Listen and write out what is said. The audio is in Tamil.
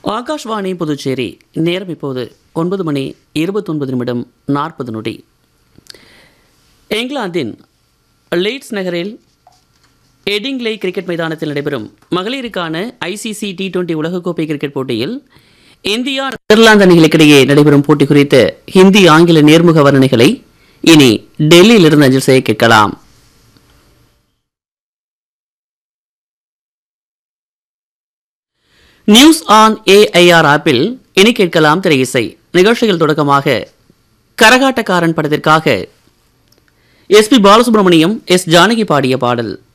ஆகாஷ்வாணி புதுச்சேரி நேரம் இப்போது ஒன்பது மணி இருபத்தொன்பது நிமிடம் நாற்பது நொடி இங்கிலாந்தின் லீட்ஸ் நகரில் எடிங்லே கிரிக்கெட் மைதானத்தில் நடைபெறும் மகளிருக்கான ஐசிசி டி டுவெண்டி உலகக்கோப்பை கிரிக்கெட் போட்டியில் இந்தியா நெதர்லாந்து அணிகளுக்கிடையே நடைபெறும் போட்டி குறித்து ஹிந்தி ஆங்கில நேர்முக வர்ணனைகளை இனி டெல்லியிலிருந்து அஞ்சல் செய்ய கேட்கலாம் நியூஸ் ஆன் ஏஐஆர் ஆப்பில் இனி கேட்கலாம் திரை இசை நிகழ்ச்சியில் தொடக்கமாக கரகாட்டக்காரன் படத்திற்காக எஸ்பி பாலசுப்ரமணியம் எஸ் ஜானகி பாடிய பாடல்